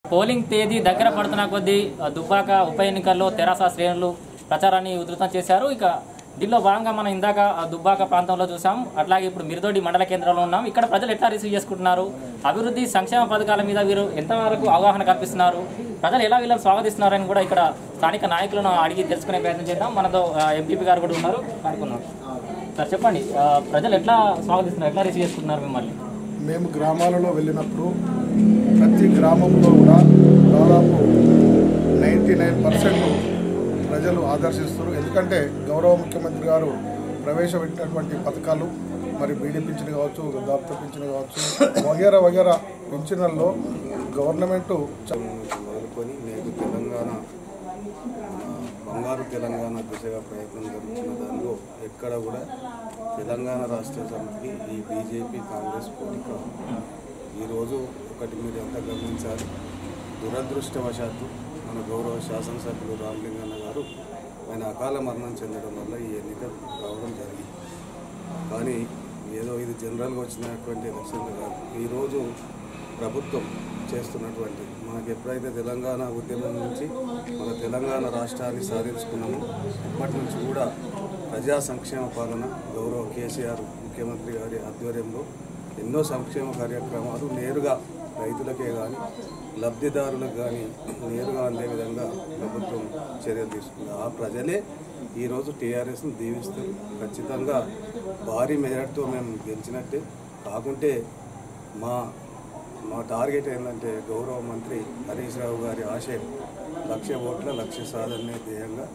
Polling తేదీ దగ్గర పడుతున్న కొద్దీ ఆ, దుబ్బాక ఉప ఎన్నికల్లో తెరాస శ్రేణులు ప్రచారాన్ని ఉధృతం చేశారు ఇక దీనిలో భాగంగా మనం ఇందాక ఆ దుబ్బాక ప్రాంతంలో చూసాం అట్లాగే ఇప్పుడు మిరుదొడ్డి మండల కేంద్రంలో ఉన్నాం ఇక్కడ ప్రజలు ఎట్లా రిసీవ్ చేసుకుంటున్నారు అభివృద్ధి సంక్షేమ పథకాల మీద వీరు ఎంతవరకు అవగాహన కల్పిస్తున్నారు ప్రజలు ఎలా వీళ్ళని స్వాగతిస్తున్నారని కూడా ఇక్కడ స్థానిక నాయకులను అడిగి తెలుసుకునే ప్రయత్నం చేద్దాం మనతో ఎంపీపీ గారు కూడా ఉన్నారు అనుకున్నాం సార్ చెప్పండి ఆ, ప్రజలు ఎట్లా స్వాగతిస్తున్నారు ఎట్లా రిసీవ్ చేసుకుంటున్నారు మిమ్మల్ని మేము గ్రామాలలో వెళ్ళినప్పుడు ప్రతి గ్రామంలో కూడా దాదాపు నైంటీ నైన్ పర్సెంట్ ప్రజలు ఆదర్శిస్తారు ఎందుకంటే గౌరవ ముఖ్యమంత్రి గారు ప్రవేశపెట్టినటువంటి పథకాలు మరి బీడీ పింఛన్ కావచ్చు వృద్ధాప్య పింఛన్ కావచ్చు వగేరా వగేరా పింఛన్లలో గవర్నమెంట్ చ- మొదలుకొని నేడు తెలంగాణ ఆ, బంగారు తెలంగాణ దిశగా ప్రయత్నం జరుగుతున్న దానిలో ఎక్కడ కూడా తెలంగాణ రాష్ట్ర సమితికి ఈ బీజేపీ కాంగ్రెస్ పోటీ కాదు ఈరోజు ఒకటి మీరు ఎంత గమనించాలి దురదృష్టవశాత్తు మన గౌరవ శాసనసభ్యులు రామలింగన్న గారు ఆయన అకాల మరణం చెందడం వల్ల ఈ ఎన్నిక రావడం జరిగింది కానీ ఏదో ఇది జనరల్గా వచ్చినటువంటి ఎలక్షన్లు కాదు ఈరోజు ప్రభుత్వం చేస్తున్నటువంటి మనకి ఎప్పుడైతే తెలంగాణ ఉద్యమం నుంచి మన తెలంగాణ రాష్ట్రాన్ని సాధించుకున్నామో అప్పటి నుంచి కూడా ప్రజా సంక్షేమ పాలన గౌరవ కేసీఆర్ ముఖ్యమంత్రి గారి ఆధ్వర్యంలో ఎన్నో సంక్షేమ కార్యక్రమాలు నేరుగా రైతులకే కానీ లబ్ధిదారులకు కానీ నేరుగా అందే విధంగా ప్రభుత్వం చర్యలు తీసుకుంది ఆ ప్రజలే ఈరోజు టీఆర్ఎస్ను దీవిస్తారు ఖచ్చితంగా భారీ మెజార్టీతో మేము గెలిచినట్టే కాకుంటే మా మా టార్గెట్ ఏంటంటే గౌరవ మంత్రి హరీష్ రావు గారి ఆశయం లక్ష ఓట్ల లక్ష సాధనే ధ్యేయంగా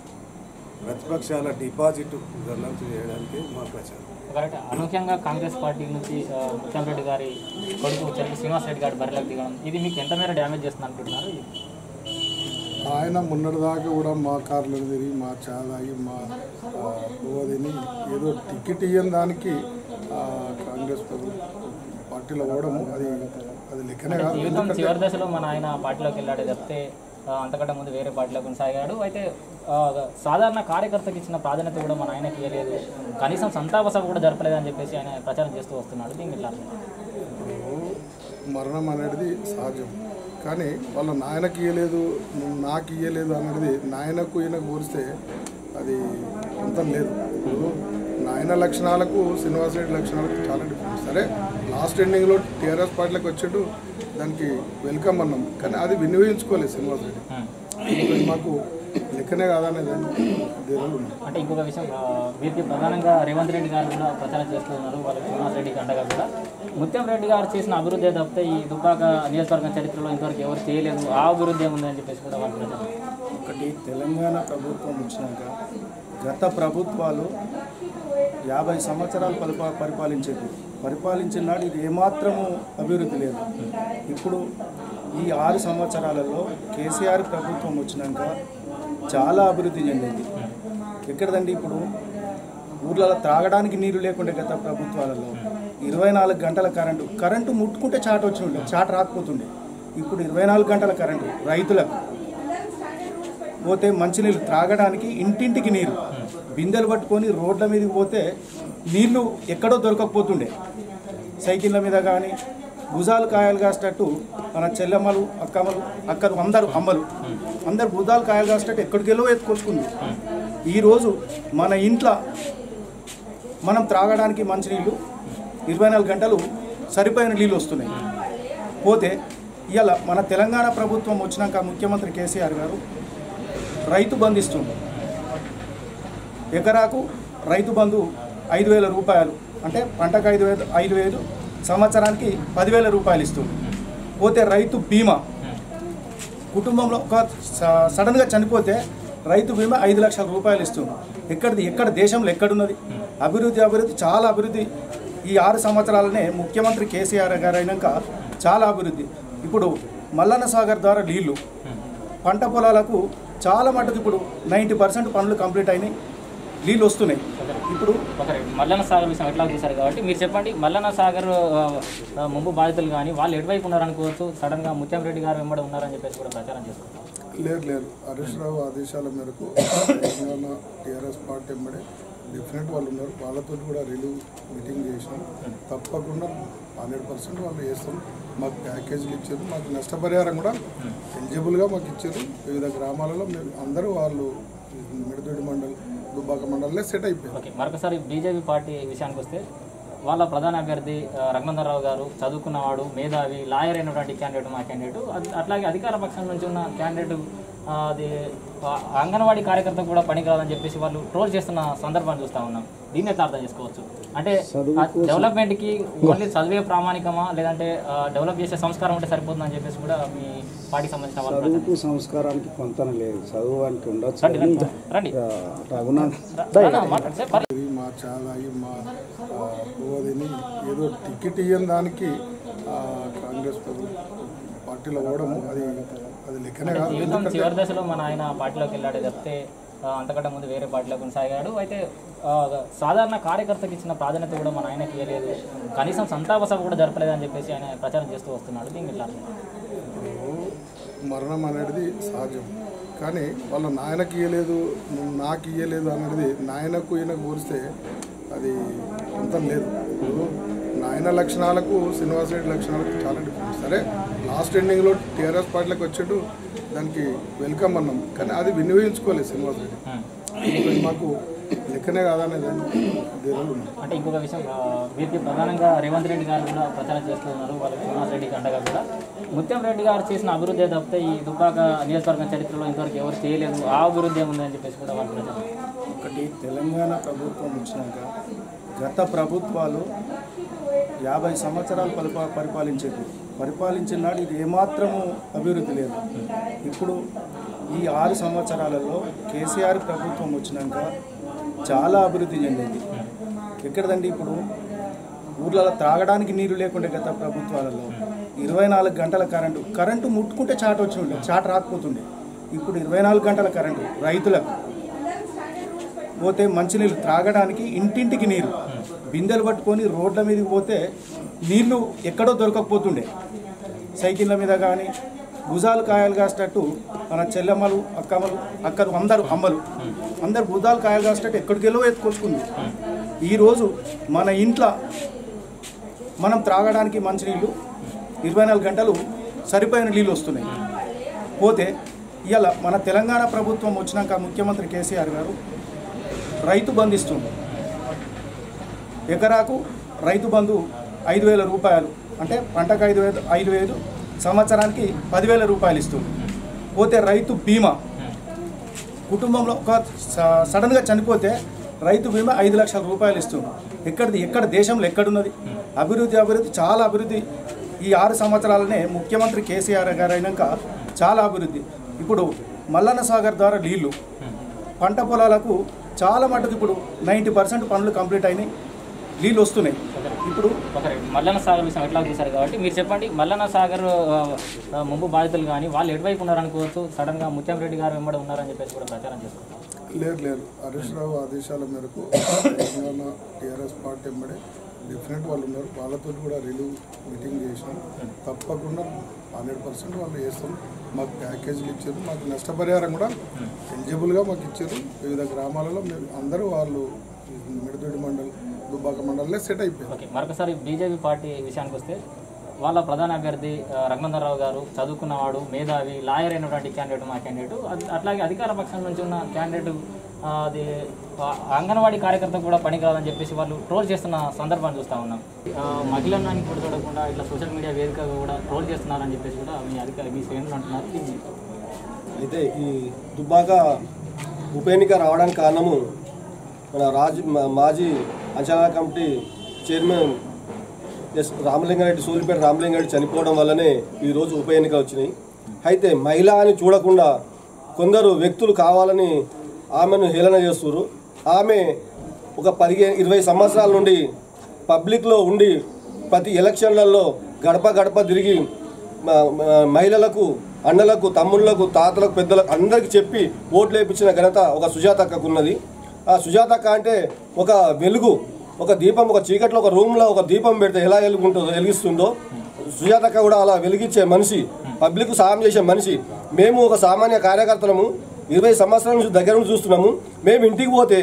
ప్రతిపక్షాల డిపాజిట్ గల్లంతు చేయడానికి మా ప్రచారం కరెక్ట్ అనూహ్యంగా కాంగ్రెస్ పార్టీ నుంచి ఆ, ముత్యం రెడ్డి గారి కొడుకు చెల్లి శ్రీనివాస్ రెడ్డి గారి బరిలోకి దిగడం ఇది మీకు ఎంత మేర డ్యామేజ్ చేస్తుంది అనుకుంటున్నారు ఆయన మొన్నటిదాకా కూడా మా కార్లు తిరిగి మా చాదాగి మా పోదిని ఏదో టికెట్ ఇయ్యని దానికి ఆ, కాంగ్రెస్ ప్రభుత్వం పార్టీలో పోవడం అది అది లెక్కనే కాదు జీవితం చివరి దశలో మన ఆయన పార్టీలోకి వెళ్ళాడు తప్పితే ఆ, అంతకంటే ముందు వేరే పార్టీలో కొనసాగాడు అయితే ఆ, సాధారణ కార్యకర్తకి ఇచ్చిన ప్రాధాన్యత కూడా మన ఆయనకి ఇవ్వలేదు కనీసం సంతాప సభ కూడా జరపలేదని చెప్పేసి ఆయన ప్రచారం చేస్తూ వస్తున్నాడు దీన్ని ఇలా మరణం అనేది సహజం కానీ వాళ్ళ నాయనకి ఇయ్యలేదు నాకు ఇయ్యలేదు అనేది నాయనకు ఈయనకు పోలిస్తే అది అంత లేదు ఇప్పుడు నాయన లక్షణాలకు శ్రీనివాస్ రెడ్డి లక్షణాలకు చాలా డిఫరెన్స్ సరే లాస్ట్ ఎండింగ్లో టీఆర్ఎస్ పార్టీలకు వచ్చాడు దానికి వెల్కమ్ అన్నాం కానీ అది వినియోగించుకోలేదు శ్రీనివాస్ రెడ్డి ఇది మాకు లెక్కనే కాదనేది దేవుళ్ళు ఉన్నాం అంటే ఇంకొక విషయం ఆ, వీరికి ప్రధానంగా రేవంత్ రెడ్డి గారు కూడా ప్రచారం చేస్తున్నారు వాళ్ళకి శ్రీనివాస్ రెడ్డికి అండగా కూడా ముత్యం రెడ్డి గారు చేసిన అభివృద్ధి తప్పితే ఈ దుబ్బాక నియోజకవర్గం చరిత్రలో ఇంతవరకు ఎవరు చేయలేదు ఆ అభివృద్ధి ఏముందని చెప్పేసి కూడా వాళ్ళు ప్రచారం ఒకటి తెలంగాణ ప్రభుత్వం వచ్చినాక గత ప్రభుత్వాలు యాభై సంవత్సరాలు పరిపా పరిపాలించేది పరిపాలించిన నాడు ఇది ఏమాత్రము అభివృద్ధి లేదు ఇప్పుడు ఈ ఆరు సంవత్సరాలలో కేసీఆర్ ప్రభుత్వం వచ్చినాక చాలా అభివృద్ధి చెందింది ఎక్కడదండి ఇప్పుడు ఊర్లలో త్రాగడానికి నీరు లేకుండే గత ప్రభుత్వాలలో ఇరవై నాలుగు గంటల కరెంటు కరెంటు ముట్టుకుంటే చాట వచ్చి ఉండే చాట రాకపోతుండే ఇప్పుడు ఇరవై నాలుగు గంటల కరెంటు రైతులకు పోతే మంచినీళ్ళు త్రాగడానికి ఇంటింటికి నీరు బిందెలు పట్టుకొని రోడ్ల మీదకి పోతే నీళ్లు ఎక్కడో దొరకకపోతుండే సైకిళ్ళ మీద కానీ భుజాలు కాయలు కాసేటట్టు మన చెల్లెమ్మలు అక్కమ్మలు అక్కలు అందరూ అమ్మలు అందరు భుజాలు కాయలు కాసేటట్టు ఎక్కడికెళ్ళో ఎత్తుకొచ్చుకుంది ఈరోజు మన ఇంట్లో మనం త్రాగడానికి మంచినీళ్ళు ఇరవై నాలుగు గంటలు సరిపోయిన నీళ్ళు వస్తున్నాయి పోతే ఇవాళ మన తెలంగాణ ప్రభుత్వం వచ్చినాక ముఖ్యమంత్రి కేసీఆర్ గారు రైతు బంధు ఇస్తుంది ఎకరాకు రైతు బంధు ఐదు వేల రూపాయలు అంటే పంటకు ఐదు వేలు ఐదు వేలు సంవత్సరానికి పదివేల రూపాయలు ఇస్తుంది పోతే రైతు బీమా కుటుంబంలో ఒక స- సడన్గా చనిపోతే రైతు బీమా ఐదు లక్షల రూపాయలు ఇస్తుంది ఎక్కడిది ఎక్కడ దేశంలో ఎక్కడున్నది అభివృద్ధి అభివృద్ధి చాలా అభివృద్ధి ఈ ఆరు సంవత్సరాలనే ముఖ్యమంత్రి కేసీఆర్ గారు అయినాక చాలా అభివృద్ధి ఇప్పుడు మల్లన్న సాగర్ ద్వారా నీళ్లు పంట పొలాలకు చాలా మటుకు ఇప్పుడు నైంటీ పర్సెంట్ పనులు కంప్లీట్ అయినాయి నీళ్ళు వస్తున్నాయి ఇప్పుడు ఒకరి మల్లన్న సాగర్ విషయం ఎట్లా చూశారు కాబట్టి మీరు చెప్పండి మల్లన్న సాగర్ ఆ, ఆ, ముంపు బాధితులు కానీ వాళ్ళు ఎటువైపు ఉన్నారనుకోవచ్చు సడన్గా ముత్యం రెడ్డి గారు వెంబడి ఉన్నారని చెప్పేసి కూడా ప్రచారం చేసుకుంటారు లేదు లేదు హరీష్ రావు ఆదేశాల మేరకు తెలంగాణ టీఆర్ఎస్ పార్టీ ఎంబడే డిఫరెంట్ వాళ్ళు ఉన్నారు వాళ్ళతో కూడా రిలీవ్ మీటింగ్ చేసినాం తప్పకుండా హండ్రెడ్ పర్సెంట్ వాళ్ళు చేస్తాం మాకు ప్యాకేజీలు ఇచ్చారు మాకు నష్టపరిహారం కూడా ఎలిజిబుల్గా మాకు ఇచ్చారు వివిధ గ్రామాలలో మేము అందరూ వాళ్ళు మిడదొడి మండల్ దుబ్బాక మండలనే సెట్ అయిపోయారు ఓకే మరొకసారి బీజేపీ పార్టీ విషయానికి వస్తే వాళ్ళ ప్రధాన అభ్యర్థి ఆ, రఘునందనరావు గారు చదువుకున్నవాడు మేధావి లాయర్ అయినటువంటి క్యాండిడేట్ మా క్యాండిడేట్ అది- అట్లాగే అధికార పక్షం నుంచి ఉన్న క్యాండిడేట్ ఆ, అది ఆ, అంగన్వాడీ కార్యకర్త కూడా పనికిరాదని చెప్పేసి వాళ్ళు ట్రోల్ చేస్తున్న సందర్భాన్ని చూస్తా ఉన్నాం దీన్ని ఎట్లా అర్థం చేసుకోవచ్చు అంటే డెవలప్మెంట్ కి ఓన్లీ చదివే ప్రామాణికమా లేదంటే ఆ, డెవలప్ చేసే సంస్కారం ఉంటే సరిపోతుందని చెప్పేసి కూడా మీ పార్టీకి సంబంధించిన వాళ్ళు ప్రచారం చదువుకు సంస్కారానికి పొంతన లేదు చదువునికి ఉండొచ్చు రండి, రండి, రండి ఆ, రఘునాథ్ రా, మాట్లాడు సార్, పర్లేదు. ఇది మా చాలాయి మా ఆ, పువ్వదిని ఏదో టికెట్ ఇయ్యని దానికి ఆ, కాంగ్రెస్ ప్రభు- పార్టీలో పోవడం అది అది లెక్కనే కాదు జీవితం చివరి దశలో మన ఆయన పార్టీలోకి వెళ్ళాడే తప్పితే ఆ, అంతకంటే ముందు వేరే పార్టీలో కొనసాగాడు అయితే ఆ, సాధారణ కార్యకర్తకి ఇచ్చిన ప్రాధాన్యత కూడా మన ఆయనకి ఇవ్వలేదు కనీసం సంతాప సభ కూడా జరపలేదని చెప్పేసి ఆయన ప్రచారం చేస్తూ వస్తున్నాడు దీనికి ఇట్లా మరణం అనేది సహజం కానీ వాళ్ళ నాయనకి ఇయ్యలేదు నాకు ఇయ్యలేదు అనేది నాయనకు ఈయనకు పోలిస్తే అది అంత లేదు ఇప్పుడు నాయన లక్షణాలకు శ్రీనివాస్ రెడ్డి లక్షణాలకు చాలా డిఫరెంట్ సరే లాస్ట్ ఎండింగ్లో టీఆర్ఎస్ పార్టీలకు వచ్చాడు దానికి వెల్కమ్ అన్నాం కానీ అది వినియోగించుకోలేదు శ్రీనివాస్ రెడ్డి ఇది మాకు లెక్కనే కాదనేది దేవుళ్ళు ఉన్నాం అంటే ఇంకొక విషయం ఆ, వీరికి ప్రధానంగా రేవంత్ రెడ్డి గారు కూడా ప్రచారం చేస్తూ ఉన్నారు వాళ్ళకి శ్రీనివాస్ రెడ్డికి అండగా కూడా ముత్యం రెడ్డి గారు చేసిన అభివృద్ధి తప్పితే ఈ దుబ్బాక నియోజకవర్గం చరిత్రలో ఇంతవరకు ఎవరు చేయలేదు ఆ అభివృద్ధి ఏముందని చెప్పేసి కూడా వాళ్ళు ప్రచారం ఒకటి తెలంగాణ ప్రభుత్వం వచ్చినాక గత ప్రభుత్వాలు యాభై సంవత్సరాలు పరిపా పరిపాలించేది పరిపాలించిన నాడు ఇది ఏమాత్రము అభివృద్ధి లేదు ఇప్పుడు ఈ ఆరు సంవత్సరాలలో కేసీఆర్ ప్రభుత్వం వచ్చినాక చాలా అభివృద్ధి చెందింది ఎక్కడదండి ఇప్పుడు ఊర్లలో త్రాగడానికి నీరు లేకుండే గత ప్రభుత్వాలలో ఇరవై నాలుగు గంటల కరెంటు కరెంటు ముట్టుకుంటే చాట వచ్చి ఉండే చాట రాకపోతుండే ఇప్పుడు ఇరవై నాలుగు గంటల కరెంటు రైతులకు పోతే మంచినీళ్ళు త్రాగడానికి ఇంటింటికి నీరు బిందెలు పట్టుకొని రోడ్ల మీదకి పోతే నీళ్లు ఎక్కడో దొరకకపోతుండే సైకిళ్ళ మీద కానీ భుజాలు కాయలు కాసేటట్టు మన చెల్లెమ్మలు అక్కమ్మలు అక్కలు అందరూ అమ్మలు అందరు భుజాలు కాయలు కాసేటట్టు ఎక్కడికెళ్ళో ఎత్తుకొచ్చుకుంది ఈరోజు మన ఇంట్లో మనం త్రాగడానికి మంచినీళ్ళు ఇరవై నాలుగు గంటలు సరిపోయిన నీళ్ళు వస్తున్నాయి పోతే ఇవాళ మన తెలంగాణ ప్రభుత్వం వచ్చినాక ముఖ్యమంత్రి కేసీఆర్ గారు రైతు బంధు ఇస్తుంది ఎకరాకు రైతు బంధు ఐదు వేల రూపాయలు అంటే పంటకు ఐదు వేలు ఐదు వేలు సంవత్సరానికి పదివేల రూపాయలు ఇస్తుంది పోతే రైతు బీమా కుటుంబంలో ఒక స- సడన్గా చనిపోతే రైతు బీమా ఐదు లక్షల రూపాయలు ఇస్తుంది ఎక్కడిది ఎక్కడ దేశంలో ఎక్కడున్నది అభివృద్ధి అభివృద్ధి చాలా అభివృద్ధి ఈ ఆరు సంవత్సరాలనే ముఖ్యమంత్రి కేసీఆర్ గారు అయినాక చాలా అభివృద్ధి ఇప్పుడు మల్లన్న సాగర్ ద్వారా నీళ్లు పంట పొలాలకు చాలా మటుకు ఇప్పుడు నైంటీ పర్సెంట్ పనులు కంప్లీట్ అయినాయి నీళ్ళు వస్తున్నాయి ఇప్పుడు ఒకరి మల్లన్న సాగర్ విషయం ఎట్లా చూశారు కాబట్టి మీరు చెప్పండి మల్లన్న సాగర్ ఆ, ఆ, ముంపు బాధితులు కానీ వాళ్ళు ఎటువైపు ఉన్నారనుకోవచ్చు సడన్ గా ముత్యం రెడ్డి గారు వెంబడి ఉన్నారని చెప్పేసి కూడా ప్రచారం చేసుకుంటాం లేరు లేరు హరీష్ రావు ఆదేశాల మేరకు తెలంగాణ టీఆర్ఎస్ పార్టీ వెంబడే డెఫినెట్ వాళ్ళు ఉన్నారు వాళ్ళతో కూడా రిలీవ్ మీటింగ్ చేసినాం తప్పకుండా హండ్రెడ్ పర్సెంట్ వాళ్ళు చేస్తాం మాకు ప్యాకేజీలు ఇచ్చారు మాకు నష్టపరిహారం కూడా ఎలిజిబుల్గా మాకు ఇచ్చారు వివిధ గ్రామాలలో మేము అందరూ వాళ్ళు మిడదొడి మండల్ దుబ్బాక మండలనే సెట్ అయిపోయారు ఓకే మరొకసారి బీజేపీ పార్టీ విషయానికి వస్తే వాళ్ళ ప్రధాన అభ్యర్థి ఆ, రఘునందనరావు గారు చదువుకున్నవాడు మేధావి లాయర్ అయినటువంటి క్యాండిడేట్ మా క్యాండిడేట్ అది- అట్లాగే అధికార పక్షం నుంచి ఉన్న క్యాండిడేట్ ఆ, అది ఆ, అంగన్వాడీ కార్యకర్త కూడా పనికిరాదని చెప్పేసి వాళ్ళు ట్రోల్ చేస్తున్న సందర్భాన్ని చూస్తూ ఉన్నాం ఆ, మహిళలని కూడా చూడకుండా ఇట్లా సోషల్ మీడియా వేదికగా కూడా ట్రోల్ చేస్తున్నారని చెప్పేసి కూడా మీ అధికారి మీ శ్రేణులు అంటున్నారు దీన్ని అయితే ఈ దుబ్బాక ఉప ఎన్నిక రావడానికి కారణము మన రాజ్ మా- మాజీ అంచనా committee chairman S Ramalinga Reddy Sulipeta Ramalinga Reddy చనిపోవడం వల్లనే ఈరోజు ఉప ఎన్నిక వచ్చినాయి అయితే మహిళ అని చూడకుండా కొందరు వ్యక్తులు కావాలని ఆమెను హేళన చేస్తున్నారు ఆమె ఒక పదిహేను ఇరవై సంవత్సరాల నుండి పబ్లిక్లో ఉండి ప్రతి ఎలక్షన్లలో గడప గడప తిరిగి మ- మ- మహిళలకు అన్నలకు తమ్ముళ్లకు తాతలకు పెద్దలకు అందరికి చెప్పి ఓట్లు వేయించిన ఘనత ఒక సుజాతక్కకు ఉన్నది ఆ సుజాతక్క అంటే ఒక వెలుగు ఒక దీపం ఒక చీకట్లో ఒక రూమ్లో ఒక దీపం పెడితే ఎలా వెలుగుంటుందో వెలిగిస్తుందో సుజాతక్క కూడా అలా వెలిగించే మనిషి పబ్లిక్ సాయం చేసే మనిషి మేము ఒక సామాన్య కార్యకర్తలము ఇరవై సంవత్సరాల నుంచి దగ్గర నుంచి చూస్తున్నాము మేము ఇంటికి పోతే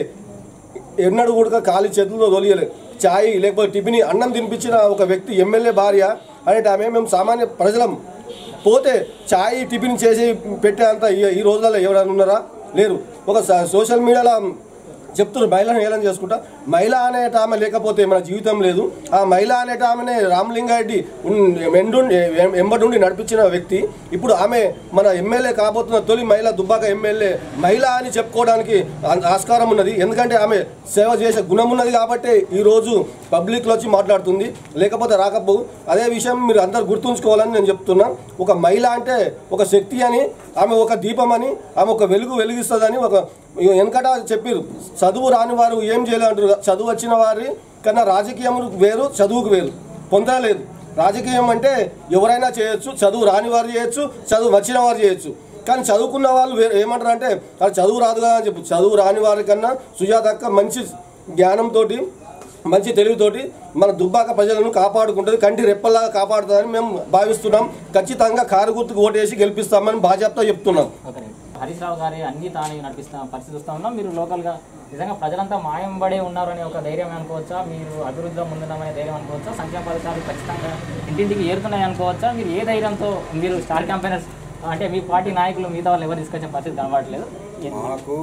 ఎన్నడూ కూడా ఖాళీ చేతులతో తొలియలే చాయ్ లేకపోతే టిఫిన్ అన్నం తినిపించిన ఒక వ్యక్తి ఎమ్మెల్యే భార్య అనేటి ఆమె మేము సామాన్య ప్రజలం పోతే చాయ్ టిఫిన్ చేసి పెట్టేంత ఈ- ఈ రోజులలో ఎవరైనా ఉన్నారా లేరు ఒక స- సోషల్ మీడియాలో చెప్తున్నారు మహిళను హేళన చేసుకుంటా మహిళ అనేట ఆమె లేకపోతే మన జీవితం లేదు ఆ మహిళ అనేట ఆమెనే రామలింగారెడ్డి ఉన్- మెండుండి ఎం- ఎంబడుండి నడిపించిన వ్యక్తి ఇప్పుడు ఆమె మన ఎమ్మెల్యే కాబోతున్న తొలి మహిళ దుబ్బాక ఎమ్మెల్యే మహిళ అని చెప్పుకోవడానికి ఆ- ఆస్కారం ఉన్నది ఎందుకంటే ఆమె సేవ చేసే గుణం ఉన్నది కాబట్టి ఈ రోజు పబ్లిక్లో వచ్చి మాట్లాడుతుంది లేకపోతే రాకపోవు అదే విషయం మీరు అందరు గుర్తుంచుకోవాలని నేను చెప్తున్నా ఒక మహిళ అంటే ఒక శక్తి అని ఆమె ఒక దీపం అని ఆమె ఒక వెలుగు వెలిగిస్తుందని ఒక వెనకట చెప్పారు చదువు రాని వారు ఏం చేయలేదు అంటారు చదువు వచ్చిన వారి కన్నా రాజకీయం వేరు చదువుకు వేరు పొందలేదు రాజకీయం అంటే ఎవరైనా చేయొచ్చు చదువు రాని వారు చేయొచ్చు చదువు వచ్చిన వారు చేయొచ్చు కానీ చదువుకున్న వాళ్ళు వేరే ఏమంటారు అంటే అది చదువు రాదు కదా అని చెప్పి చదువు రాని వారి కన్నా సుజాత అక్క మంచి జ్ఞానంతో మంచి తెలివితోటి మన దుబ్బాక ప్రజలను కాపాడుకుంటుంది కంటి రెప్పల్లాగా కాపాడుతుందని మేము భావిస్తున్నాం ఖచ్చితంగా కారు గుర్తుకు ఓటేసి గెలిపిస్తామని బాధ్యతతో చెప్తున్నాం ఓకే హరీష్ రావు గారి అన్ని తానే నడిపిస్తున్న పరిస్థితి చూస్తా ఉన్నాం మీరు లోకల్గా నిజంగా ప్రజలంతా మాయం పడే ఉన్నారు అనే ఒక ధైర్యం అనుకోవచ్చా మీరు అభివృద్ధిలో ముందున్నామనే ధైర్యం అనుకోవచ్చా సంక్షేమ పథకాలు ఖచ్చితంగా ఇంటింటికి ఏరుతున్నాయి అనుకోవచ్చా మీరు ఏ ధైర్యంతో మీరు స్టార్ క్యాంపెయినర్స్ అంటే మీ పార్టీ నాయకులు మిగతా వాళ్ళు ఎవరు తీసుకొచ్చే పరిస్థితి కనబడట్లేదు మాకు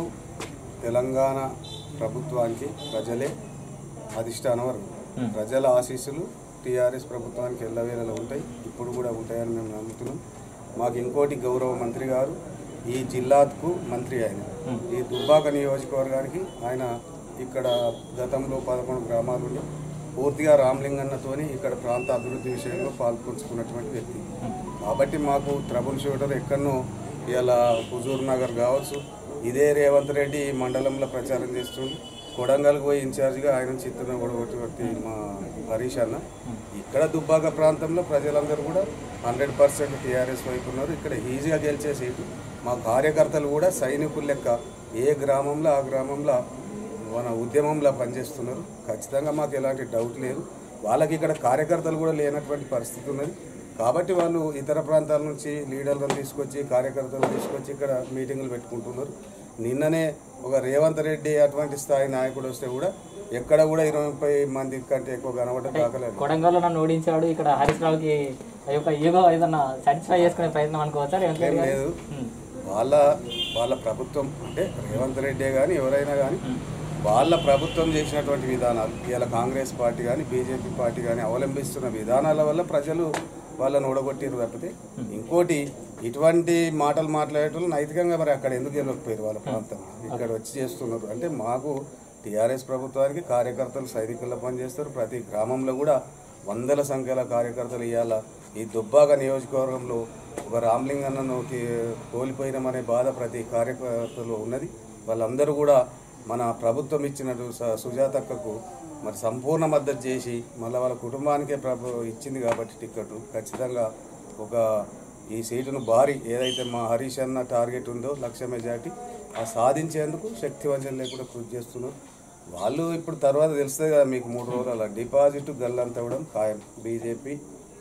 తెలంగాణ ప్రభుత్వానికి ప్రజలే అధిష్టానం వరకు ప్రజల ఆశీస్సులు టీఆర్ఎస్ ప్రభుత్వానికి ఎల్లవేళలో ఉంటాయి ఇప్పుడు కూడా ఉంటాయని మేము నమ్ముతున్నాం మాకు ఇంకోటి గౌరవ మంత్రి గారు ఈ జిల్లాకు మంత్రి ఆయన ఈ దుబ్బాక నియోజకవర్గానికి ఆయన ఇక్కడ గతంలో పదకొండు గ్రామాలు ఉండి పూర్తిగా రామలింగన్నతోని ఇక్కడ ప్రాంత అభివృద్ధి విషయంలో పాల్పంచుకున్నటువంటి వ్యక్తి కాబట్టి మాకు ట్రబుల్ షూటర్ ఎక్కడనో ఇలా హుజూర్ నగర్ కావచ్చు ఇదే రేవంత్ రెడ్డి ఈ మండలంలో ప్రచారం చేస్తుండు కొడంగల్కి పోయి ఇన్ఛార్జిగా ఆయన చిత్తున కూడా మా హరీష్ అన్న ఇక్కడ దుబ్బాక ప్రాంతంలో ప్రజలందరూ కూడా హండ్రెడ్ పర్సెంట్ టీఆర్ఎస్ వైపు ఉన్నారు ఇక్కడ ఈజీగా గెలిచే సీటు మా కార్యకర్తలు కూడా సైనికుల లెక్క ఏ గ్రామంలో ఆ గ్రామంలో మన ఉద్యమంలో పనిచేస్తున్నారు ఖచ్చితంగా మాకు ఎలాంటి డౌట్ లేదు వాళ్ళకి ఇక్కడ కార్యకర్తలు కూడా లేనటువంటి పరిస్థితి ఉన్నది కాబట్టి వాళ్ళు ఇతర ప్రాంతాల నుంచి లీడర్లను తీసుకొచ్చి కార్యకర్తలను తీసుకొచ్చి ఇక్కడ మీటింగులు పెట్టుకుంటున్నారు నిన్ననే ఒక రేవంత్ రెడ్డి అటువంటి స్థాయి నాయకుడు వస్తే కూడా ఎక్కడ కూడా ఇరవై ముప్పై మంది కంటే ఎక్కువ కనబడ్డ దాఖలేదు కొడంగల్లో నన్ను ఓడించాడు ఇక్కడ హరీష్ రావుకి ఆ యొక్క ఈగో ఏదన్నా సాటిస్ఫై చేసుకునే ప్రయత్నం అనుకోవచ్చా రేవంత్ రెడ్డి ఏం గారు లేదు వాళ్ళ వాళ్ళ ప్రభుత్వం అంటే రేవంత్ రెడ్డి కానీ ఎవరైనా కానీ వాళ్ళ ప్రభుత్వం చేసినటువంటి విధానాలు ఇలా కాంగ్రెస్ పార్టీ కానీ బీజేపీ పార్టీ కానీ అవలంబిస్తున్న విధానాల వల్ల ప్రజలు వాళ్ళని ఓడగొట్టిరు తప్పితే ఇంకోటి ఇటువంటి మాటలు మాట్లాడేటోళ్ళు నైతికంగా మరి అక్కడ ఎందుకు గెలవకపోయారు వాళ్ళ ప్రాంతం ఇక్కడ వచ్చి చేస్తున్నారు అంటే మాకు టీఆర్ఎస్ ప్రభుత్వానికి కార్యకర్తలు సైనికుల్లో పనిచేస్తారు ప్రతి గ్రామంలో కూడా వందల సంఖ్యల కార్యకర్తలు ఇవాళ ఈ దుబ్బాక నియోజకవర్గంలో ఒక రామలింగన్నను తీ- కోల్పోయినామనే బాధ ప్రతి కార్యకర్తలో ఉన్నది వాళ్ళందరూ కూడా మన ప్రభుత్వం ఇచ్చినట్టు స- సుజాతక్కకు మరి సంపూర్ణ మద్దతు చేసి మళ్ళీ వాళ్ళ కుటుంబానికే ప్రభు ఇచ్చింది కాబట్టి టిక్కెట్ ఖచ్చితంగా ఒక ఈ సీటును భారీ ఏదైతే మా హరీష్ అన్న టార్గెట్ ఉందో లక్ష మెజార్టీ ఆ సాధించేందుకు శక్తివంచన లేకుండా కృషి చేస్తున్నారు వాళ్ళు ఇప్పుడు తర్వాత తెలుస్తుంది కదా మీకు మూడు రోజుల డిపాజిట్ గల్లంతవడం ఖాయం బీజేపీ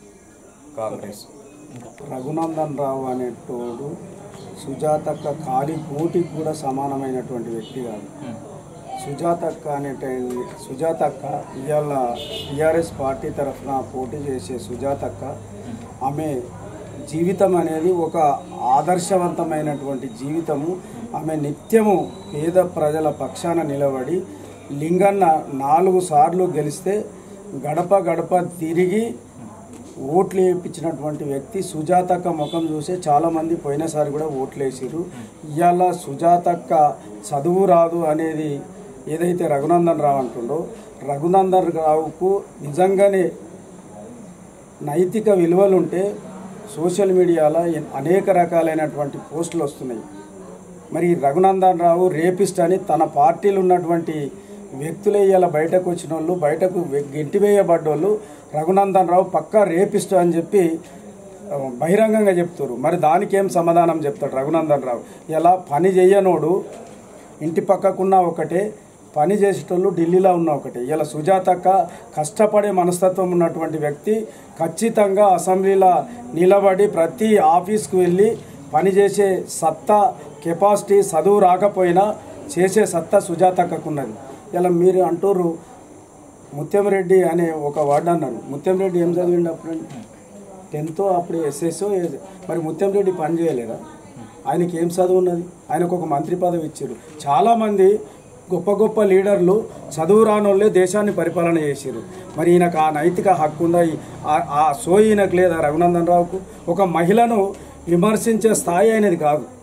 కాంగ్రెస్ రఘునందన్ రావు అనేటోడు సుజాతక్క కాలి కోటికి కూడా సమానమైనటువంటి వ్యక్తి కాదు సుజాతక్క అనేట సుజాతక్క ఇవాళ టీఆర్ఎస్ పార్టీ తరఫున పోటీ చేసే సుజాతక్క ఆమె జీవితం అనేది ఒక ఆదర్శవంతమైనటువంటి జీవితము ఆమె నిత్యము పేద ప్రజల పక్షాన నిలబడి లింగన్న నాలుగు సార్లు గెలిస్తే గడప గడప తిరిగి ఓట్లు వేయించినటువంటి వ్యక్తి సుజాతక్క ముఖం చూసే చాలామంది పోయినసారి కూడా ఓట్లు వేసారు ఇవాళ సుజాతక్క చదువు రాదు అనేది ఏదైతే రఘునందన్ రావు అంటుండో రఘునందన్ రావుకు నిజంగానే నైతిక విలువలుంటే సోషల్ మీడియాలో ఎన్- అనేక రకాలైనటువంటి పోస్టులు వస్తున్నాయి మరి రఘునందన్ రావు రేపిస్ట్ అని తన పార్టీలో ఉన్నటువంటి వ్యక్తులే ఇవాళ బయటకు వచ్చిన వాళ్ళు బయటకు వె- గెంటివేయబడ్డోళ్ళు రఘునందన్ రావు పక్కా రేపిస్ట్ అని చెప్పి ఆ, బహిరంగంగా చెప్తారు మరి దానికి ఏం సమాధానం చెప్తాడు రఘునందన్ రావు ఇలా పని చెయ్యనోడు ఇంటి పక్కకున్న ఒకటే పని చేసేటోళ్ళు ఢిల్లీలో ఉన్న ఒకటే ఇలా సుజాతక్క కష్టపడే మనస్తత్వం ఉన్నటువంటి వ్యక్తి ఖచ్చితంగా అసెంబ్లీలో నిలబడి ప్రతి ఆఫీస్కి వెళ్ళి పనిచేసే సత్తా కెపాసిటీ చదువు రాకపోయినా చేసే సత్తా సుజాతక్కకున్నది ఇలా మీరు అంటారు ముత్యంరెడ్డి అనే ఒక వర్డ్ అన్నారు ముత్యంరెడ్డి ఏం చదివిండు అప్పుడు టెన్త్ అప్పుడు ఎస్ఎస్ఓ మరి ముత్యం రెడ్డి పని చేయలేదా ఆయనకి ఏం చదువు ఉన్నది ఆయనకు ఒక మంత్రి పదవి ఇచ్చారు చాలామంది గొప్ప గొప్ప లీడర్లు చదువు రానోళ్ళే దేశాన్ని పరిపాలన చేసారు మరి ఈయనకు ఆ నైతిక హక్కు ఉందా ఈ- ఆ- ఆ సోయి ఈయనకు లేదా రఘునందన్ రావుకు ఒక మహిళను విమర్శించే స్థాయి ఆయనది కాదు